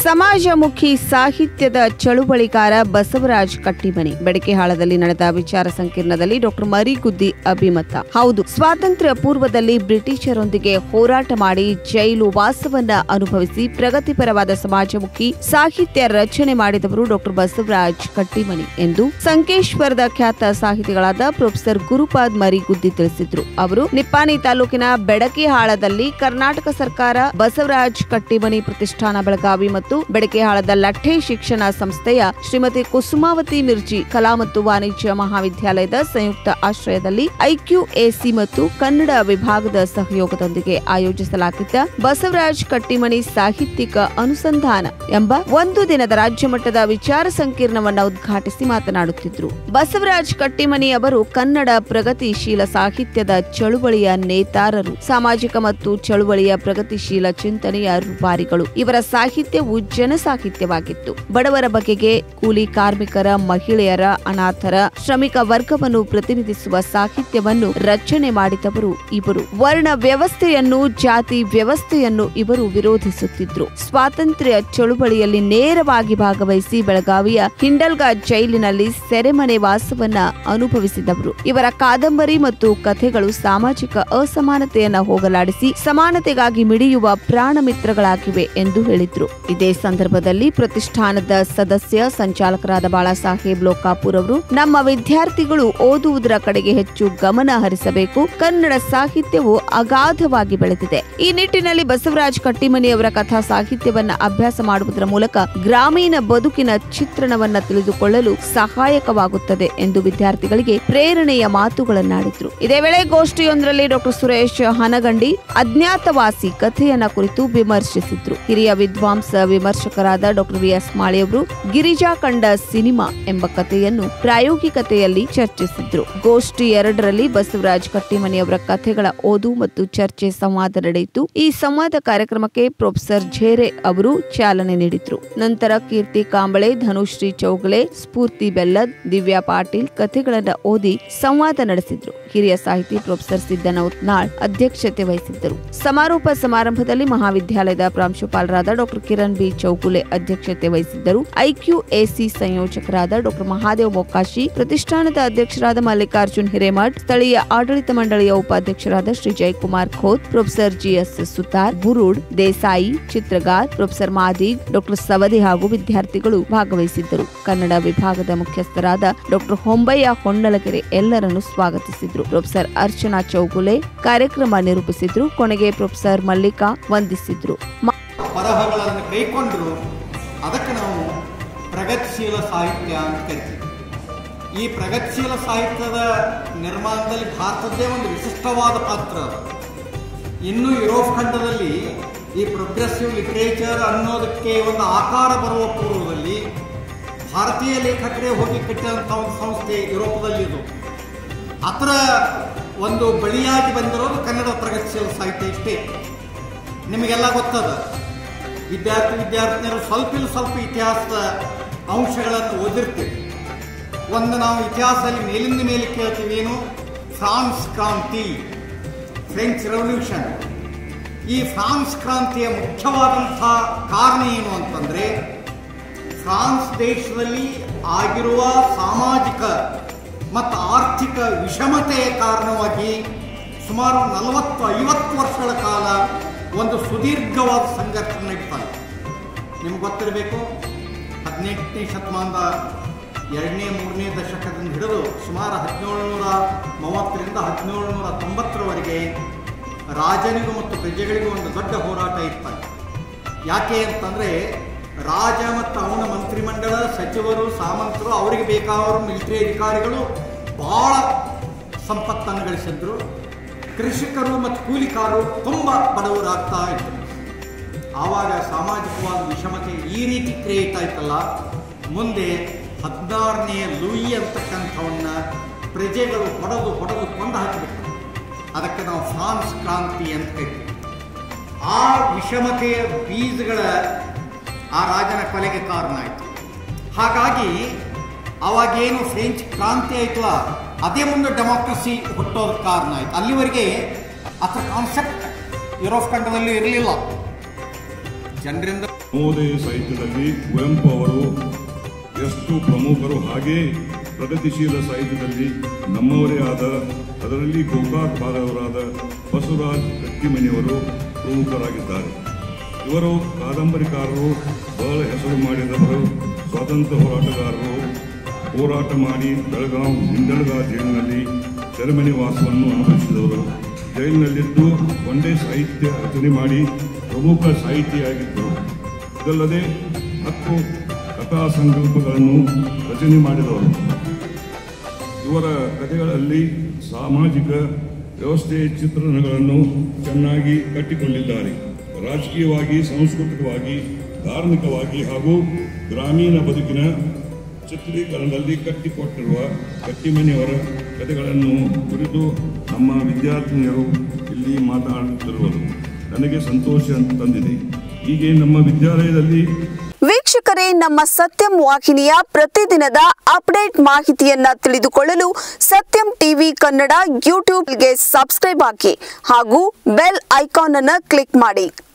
ಸಮಾಜಮುಖಿ ಸಾಹಿತ್ಯದ ಚಳುವಳಿಕಾರ ಬಸವರಾಜ್ ಕಟ್ಟಿಮನಿ ಬೆಡಕೆಹಾಳದಲ್ಲಿ ನಡೆದ ವಿಚಾರ ಸಂಕಿರಣದಲ್ಲಿ ಡಾಕ್ಟರ್ ಮರಿಗುದ್ದಿ ಅಭಿಮತ ಹೌದು ಸ್ವಾತಂತ್ರ್ಯ ಪೂರ್ವದಲ್ಲಿ ಬ್ರಿಟಿಷರೊಂದಿಗೆ ಹೋರಾಟ ಮಾಡಿ ಜೈಲು ವಾಸವನ್ನ ಅನುಭವಿಸಿ ಪ್ರಗತಿಪರವಾದ ಸಮಾಜಮುಖಿ ಸಾಹಿತ್ಯ ರಚನೆ ಮಾಡಿದವರು ಡಾಕ್ಟರ್ ಬಸವರಾಜ್ ಕಟ್ಟಿಮನಿ ಎಂದು ಸಂಕೇಶ್ವರದ ಖ್ಯಾತ ಸಾಹಿತಿಗಳಾದ ಪ್ರೊಫೆಸರ್ ಗುರುಪಾದ್ ಮರಿಗುದ್ದಿ ತಿಳಿಸಿದ್ರು ಅವರು ನಿಪ್ಪಾಣಿ ತಾಲೂಕಿನ ಬೆಡಕಿಹಾಳದಲ್ಲಿ ಕರ್ನಾಟಕ ಸರ್ಕಾರ ಬಸವರಾಜ್ ಕಟ್ಟಿಮನಿ ಪ್ರತಿಷ್ಠಾನ ಬೆಳಗಾವಿ ಮತ್ತು ಬೆಡಕೆಹಾಳದ ಲಠೆ ಶಿಕ್ಷಣ ಸಂಸ್ಥೆಯ ಶ್ರೀಮತಿ ಕುಸುಮಾವತಿ ಮಿರ್ಜಿ ಕಲಾ ಮತ್ತು ವಾಣಿಜ್ಯ ಮಹಾವಿದ್ಯಾಲಯದ ಸಂಯುಕ್ತ ಆಶ್ರಯದಲ್ಲಿ ಐಕ್ಯೂಎಸಿ ಮತ್ತು ಕನ್ನಡ ವಿಭಾಗದ ಸಹಯೋಗದೊಂದಿಗೆ ಆಯೋಜಿಸಲಾಗಿದ್ದ ಬಸವರಾಜ್ ಕಟ್ಟಿಮನಿ ಸಾಹಿತ್ಯಿಕ ಅನುಸಂಧಾನ ಎಂಬ ಒಂದು ದಿನದ ರಾಜ್ಯ ಮಟ್ಟದ ವಿಚಾರ ಸಂಕಿರಣವನ್ನ ಉದ್ಘಾಟಿಸಿ ಮಾತನಾಡುತ್ತಿದ್ರು ಬಸವರಾಜ್ ಕಟ್ಟಿಮನಿ ಅವರು ಕನ್ನಡ ಪ್ರಗತಿಶೀಲ ಸಾಹಿತ್ಯದ ಚಳುವಳಿಯ ನೇತಾರರು ಸಾಮಾಜಿಕ ಮತ್ತು ಚಳುವಳಿಯ ಪ್ರಗತಿಶೀಲ ಚಿಂತನೆಯ ರೂಪಾರಿಗಳು ಇವರ ಸಾಹಿತ್ಯವು ಜನ ಸಾಹಿತ್ಯವಾಗಿತ್ತು ಬಡವರ ಬಗೆಗೆ ಕೂಲಿ ಕಾರ್ಮಿಕರ ಮಹಿಳೆಯರ ಅನಾಥರ ಶ್ರಮಿಕ ವರ್ಗವನ್ನು ಪ್ರತಿನಿಧಿಸುವ ಸಾಹಿತ್ಯವನ್ನು ರಚನೆ ಮಾಡಿದವರು ಇವರು ವರ್ಣ ವ್ಯವಸ್ಥೆಯನ್ನು ಜಾತಿ ವ್ಯವಸ್ಥೆಯನ್ನು ಇವರು ವಿರೋಧಿಸುತ್ತಿದ್ರು ಸ್ವಾತಂತ್ರ್ಯ ಚಳುವಳಿಯಲ್ಲಿ ನೇರವಾಗಿ ಭಾಗವಹಿಸಿ ಬೆಳಗಾವಿಯ ಹಿಂಡಲ್ಗಾ ಜೈಲಿನಲ್ಲಿ ಸೆರೆಮನೆ ವಾಸವನ್ನ ಅನುಭವಿಸಿದವರು ಇವರ ಕಾದಂಬರಿ ಮತ್ತು ಕಥೆಗಳು ಸಾಮಾಜಿಕ ಅಸಮಾನತೆಯನ್ನ ಹೋಗಲಾಡಿಸಿ ಸಮಾನತೆಗಾಗಿ ಮಿಡಿಯುವ ಪ್ರಾಣ ಮಿತ್ರಗಳಾಗಿವೆ ಎಂದು ಹೇಳಿದ್ರು ಇದೇ ಸಂದರ್ಭದಲ್ಲಿ ಪ್ರತಿಷ್ಠಾನದ ಸದಸ್ಯ ಸಂಚಾಲಕರಾದ ಬಾಳಾಸಾಹೇಬ್ ಲೋಕಾಪುರ್ ಅವರು ನಮ್ಮ ವಿದ್ಯಾರ್ಥಿಗಳು ಓದುವುದರ ಕಡೆಗೆ ಹೆಚ್ಚು ಗಮನ ಹರಿಸಬೇಕು ಕನ್ನಡ ಸಾಹಿತ್ಯವು ಅಗಾಧವಾಗಿ ಬೆಳೆದಿದೆ ಈ ನಿಟ್ಟಿನಲ್ಲಿ ಬಸವರಾಜ್ ಕಟ್ಟಿಮನಿ ಅವರ ಕಥಾ ಸಾಹಿತ್ಯವನ್ನ ಅಭ್ಯಾಸ ಮಾಡುವುದರ ಮೂಲಕ ಗ್ರಾಮೀಣ ಬದುಕಿನ ಚಿತ್ರಣವನ್ನ ತಿಳಿದುಕೊಳ್ಳಲು ಸಹಾಯಕವಾಗುತ್ತದೆ ಎಂದು ವಿದ್ಯಾರ್ಥಿಗಳಿಗೆ ಪ್ರೇರಣೆಯ ಮಾತುಗಳನ್ನಾಡಿದ್ರು ಇದೇ ವೇಳೆ ಗೋಷ್ಠಿಯೊಂದರಲ್ಲಿ ಡಾಕ್ಟರ್ ಸುರೇಶ್ ಹನಗಂಡಿ ಅಜ್ಞಾತವಾಸಿ ಕಥೆಯನ್ನ ಕುರಿತು ವಿಮರ್ಶಿಸಿದ್ರು ಹಿರಿಯ ವಿದ್ವಾಂಸ ವಿಮರ್ಶಕರಾದ ಡಾಕ್ಟರ್ ವಿ ಎಸ್ ಮಾಳಿಯವರು ಗಿರಿಜಾ ಕಂಡ ಸಿನಿಮಾ ಎಂಬ ಕಥೆಯನ್ನು ಪ್ರಾಯೋಗಿಕತೆಯಲ್ಲಿ ಚರ್ಚಿಸಿದ್ರು ಗೋಷ್ಠಿ ಎರಡರಲ್ಲಿ ಬಸವರಾಜ್ ಕಟ್ಟಿಮನಿ ಅವರ ಕಥೆಗಳ ಓದು ಮತ್ತು ಚರ್ಚೆ ಸಂವಾದ ನಡೆಯಿತು ಈ ಸಂವಾದ ಕಾರ್ಯಕ್ರಮಕ್ಕೆ ಪ್ರೊಫೆಸರ್ ಝೇರೆ ಅವರು ಚಾಲನೆ ನೀಡಿದ್ರು ನಂತರ ಕೀರ್ತಿ ಕಾಂಬಳೆ ಧನುಶ್ರೀ ಚೌಗಲೆ ಸ್ಫೂರ್ತಿ ಬೆಲ್ಲದ್ ದಿವ್ಯಾ ಪಾಟೀಲ್ ಕಥೆಗಳನ್ನ ಓದಿ ಸಂವಾದ ನಡೆಸಿದ್ರು ಹಿರಿಯ ಸಾಹಿತಿ ಪ್ರೊಫೆಸರ್ ಸಿದ್ದನೌತ್ನಾಳ್ ಅಧ್ಯಕ್ಷತೆ ವಹಿಸಿದ್ದರು ಸಮಾರೋಪ ಸಮಾರಂಭದಲ್ಲಿ ಮಹಾವಿದ್ಯಾಲಯದ ಪ್ರಾಂಶುಪಾಲರಾದ ಡಾಕ್ಟರ್ ಕಿರಣ್ ಬಿ ಚೌಗುಲೆ ಅಧ್ಯಕ್ಷತೆ ವಹಿಸಿದ್ದರು ಐಕ್ಯೂಎಸಿ ಸಂಯೋಜಕರಾದ ಡಾಕ್ಟರ್ ಮಹಾದೇವ್ ಮೊಕ್ಕಾಶಿ ಪ್ರತಿಷ್ಠಾನದ ಅಧ್ಯಕ್ಷರಾದ ಮಲ್ಲಿಕಾರ್ಜುನ್ ಹಿರೇಮಠ್ ಸ್ಥಳೀಯ ಆಡಳಿತ ಮಂಡಳಿಯ ಉಪಾಧ್ಯಕ್ಷರಾದ Shri Jayakumar Khot professor GS Sutar Burud Desai Chitragar professor Madig doctor Savadi ಹಾಗೂ ವಿದ್ಯಾರ್ಥಿಗಳು ಭಾಗವಹಿಸಿದ್ದರು ಕನ್ನಡ ವಿಭಾಗದ ಮುಖ್ಯಸ್ಥರಾದ ಡಾಕ್ಟರ್ ಹೊಂಬಯ್ಯ ಹೊಂಡಲಗೆರೆ ಎಲ್ಲರನ್ನು ಸ್ವಾಗತಿಸಿದ್ರು ಪ್ರೊಫೆಸರ್ ಅರ್ಚನಾ ಚೌಗುಲೆ ಕಾರ್ಯಕ್ರಮ ನಿರೂಪಿಸಿದ್ರು ಕೊನೆಗೆ ಪ್ರೊಫೆಸರ್ ಮಲ್ಲಿಕಾ ವಂದಿಸಿದ್ರು ಮ- ಬರಹಗಳನ್ನು ಕೈಕೊಂಡ್ರು ಅದಕ್ಕೆ ನಾವು ಪ್ರಗತಿಶೀಲ ಸಾಹಿತ್ಯ ಅಂತ ಕರಿತೀವಿ ಈ ಪ್ರಗತಿಶೀಲ ಸಾಹಿತ್ಯದ ನಿರ್ಮಾಣದಲ್ಲಿ ಭಾರತದ್ದೇ ಒಂದು ವಿಶಿಷ್ಟವಾದ ಪಾತ್ರ ಅದು. ಇನ್ನು ಯುರೋಪ್ ಖಂಡದಲ್ಲಿ ಈ ಪ್ರೋಗ್ರೆಸಿವ್ ಲಿಟ್ರೇಚರ್ ಅನ್ನೋದಕ್ಕೆ ಒಂದು ಆಕಾರ ಬರುವ ಪೂರ್ವದಲ್ಲಿ ಭಾರತೀಯ ಲೇಖಕರೇ ಹೋಗಿ ಕಟ್ಟಿದಂಥ ಒಂದು ಸಂಸ್ಥೆ ಯುರೋಪದಲ್ಲಿ ಇದು ಅದರ ಒಂದು ಬಳಿಯಾಗಿ ಬಂದಿರೋದು ಕನ್ನಡ ಪ್ರಗತಿಶೀಲ ಸಾಹಿತ್ಯ ಇಷ್ಟೇ ನಿಮಗೆಲ್ಲ ಗೊತ್ತದ ವಿದ್ಯಾರ್ಥಿ ವಿದ್ಯಾರ್ಥಿನಿಯರು ಸ್ವಲ್ಪ ಇಲ್ಲ ಸ್ವಲ್ಪ ಇತಿಹಾಸದ ಅಂಶಗಳನ್ನು ಓದಿರ್ತೀವಿ ಒಂದು ನಾವು ಇತಿಹಾಸದಲ್ಲಿ ಮೇಲಿಂದ ಮೇಲೆ ಕೇಳ್ತೀವಿ ಏನು ಫ್ರಾನ್ಸ್ ಕ್ರಾಂತಿ ಫ್ರೆಂಚ್ ರೆವಲ್ಯೂಷನ್ ಈ ಫ್ರಾನ್ಸ್ ಕ್ರಾಂತಿಯ ಮುಖ್ಯವಾದಂಥ ಕಾರಣ ಏನು ಅಂತಂದ್ರೆ ಫ್ರಾನ್ಸ್ ದೇಶದಲ್ಲಿ ಆಗಿರುವ ಸಾಮಾಜಿಕ ಮತ್ತು ಆರ್ಥಿಕ ವಿಷಮತೆಯ ಕಾರಣವಾಗಿ ಸುಮಾರು ನಲವತ್ತು ಐವತ್ತು ವರ್ಷಗಳ ಕಾಲ ಒಂದು ಸುದೀರ್ಘವಾದ ಸಂಘರ್ಷ ನಡೀತಾರೆ ನಿಮ್ಗೆ ಗೊತ್ತಿರಬೇಕು ಹದಿನೆಂಟನೇ ಶತಮಾನದ ಎರಡನೇ ಮೂರನೇ ದಶಕದಿಂದ ಹಿಡಿದು ಸುಮಾರು ಹದಿನೇಳು ನೂರ ಮೂವತ್ತರಿಂದ ಹದಿನೇಳು ನೂರ ತೊಂಬತ್ತರವರೆಗೆ ರಾಜನಿಗೂ ಮತ್ತು ಪ್ರಜೆಗಳಿಗೂ ಒಂದು ದೊಡ್ಡ ಹೋರಾಟ ಇರ್ತಾರೆ ಯಾಕೆ ಅಂತಂದರೆ ರಾಜ ಮತ್ತು ಅವನ ಮಂತ್ರಿಮಂಡಲ ಸಚಿವರು ಸಾಮಂತರು ಅವರಿಗೆ ಬೇಕಾದವರು ಮಿಲಿಟರಿ ಅಧಿಕಾರಿಗಳು ಭಾಳ ಸಂಪತ್ತನ್ನು ಗಳಿಸಿದ್ರು ಕೃಷಿಕರು ಮತ್ತು ಕೂಲಿಕಾರರು ತುಂಬ ಬಡವರಾಗ್ತಾ ಇದ್ರು ಆವಾಗ ಸಾಮಾಜಿಕವಾದ ವಿಷಮತೆ ಈ ರೀತಿ ಕ್ರಿಯೇಟ್ ಆಯ್ತಲ್ಲ ಮುಂದೆ ಹದಿನಾರನೆಯ ಲೂಯಿ ಅಂತಕ್ಕಂಥವನ್ನ ಪ್ರಜೆಗಳು ಹೊಡೆದು ಹೊಡೆದು ಕೊಂದು ಹಾಕಿಬಿಟ್ರು ಅದಕ್ಕೆ ನಾವು ಫ್ರಾನ್ಸ್ ಕ್ರಾಂತಿ ಅಂತ ಕರಿತೀವಿ ಆ ವಿಷಮತೆಯ ಬೀಜಗಳ ಆ ರಾಜನ ಕೊಲೆಗೆ ಕಾರಣ ಆಯಿತು ಹಾಗಾಗಿ ಅವಾಗೇನು ಫ್ರೆಂಚ್ ಕ್ರಾಂತಿ ಆಯ್ತಲ್ಲ ಅದೇ ಮುಂದೆ ಡೆಮಾಕ್ರಸಿ ಹುಟ್ಟೋದಕ್ಕೆ ಕಾರಣ ಆಯ್ತು ಅಲ್ಲಿವರೆಗೆ ಅದರ ಕಾನ್ಸೆಪ್ಟ್ ಯುರೋಪ್ ಖಂಡದಲ್ಲಿ ಇರಲಿಲ್ಲ ಜನರಿಂದ ನವೋದಯ ಸಾಹಿತ್ಯದಲ್ಲಿ ಕುವೆಂಪು ಅವರು ಎಷ್ಟು ಪ್ರಮುಖರು ಹಾಗೇ ಪ್ರಗತಿಶೀಲ ಸಾಹಿತ್ಯದಲ್ಲಿ ನಮ್ಮವರೇ ಆದ ಅದರಲ್ಲಿ ಗೋಕಾಕ್ ಬಾಲವರಾದ ಬಸವರಾಜ್ ಗಟ್ಟಿಮನಿಯವರು ಪ್ರಮುಖರಾಗಿದ್ದಾರೆ ಇವರು ಕಾದಂಬರಿಕಾರರು ಬಹಳ ಹೆಸರು ಮಾಡಿದವರು ಸ್ವಾತಂತ್ರ್ಯ ಹೋರಾಟಗಾರರು ಹೋರಾಟ ಮಾಡಿ ಬೆಳಗಾಂ ಹಿಂದಳಗಾವ್ ಜೈಲಿನಲ್ಲಿ ಸೆರೆಮನೆ ವಾಸವನ್ನು ಅನುಭವಿಸಿದವರು ಜೈಲಿನಲ್ಲಿದ್ದು ಒಂದೇ ಸಾಹಿತ್ಯ ರಚನೆ ಮಾಡಿ ಪ್ರಮುಖ ಸಾಹಿತಿಯಾಗಿದ್ದರು ಇದಲ್ಲದೆ ಹತ್ತು ಕಥಾ ಸಂಕಲ್ಪಗಳನ್ನು ರಚನೆ ಮಾಡಿದವರು ಇವರ ಕಥೆಗಳಲ್ಲಿ ಸಾಮಾಜಿಕ ವ್ಯವಸ್ಥೆಯ ಚಿತ್ರಣಗಳನ್ನು ಚೆನ್ನಾಗಿ ಕಟ್ಟಿಕೊಂಡಿದ್ದಾರೆ ರಾಜಕೀಯವಾಗಿ ಸಾಂಸ್ಕೃತಿಕವಾಗಿ ಧಾರ್ಮಿಕವಾಗಿ ಹಾಗೂ ಗ್ರಾಮೀಣ ಬದುಕಿನ ಚಿತ್ರೀಕರಣದಲ್ಲಿ ಕಟ್ಟಿಕೊಟ್ಟಿರುವ ಕಟ್ಟಿಮನಿಯವರ ಕಥೆಗಳನ್ನು ಕುರಿತು ನಮ್ಮ ವಿದ್ಯಾರ್ಥಿನಿಯರು ಇಲ್ಲಿ ಮಾತನಾಡುತ್ತಿರುವುದು ನನಗೆ ಸಂತೋಷ ತಂದಿದೆ ಹೀಗೆ ನಮ್ಮ ವಿದ್ಯಾಲಯದಲ್ಲಿ ವೀಕ್ಷಕರೇ ನಮ್ಮ ಸತ್ಯಂ ವಾಹಿನಿಯ ಪ್ರತಿದಿನದ ಅಪ್ಡೇಟ್ ಮಾಹಿತಿಯನ್ನ ತಿಳಿದುಕೊಳ್ಳಲು ಸತ್ಯಂ ಟಿವಿ ಕನ್ನಡ ಯೂಟ್ಯೂಬ್ಗೆ ಸಬ್ಸ್ಕ್ರೈಬ್ ಹಾಕಿ ಹಾಗೂ ಬೆಲ್ ಐಕಾನ್ ಅನ್ನು ಕ್ಲಿಕ್ ಮಾಡಿ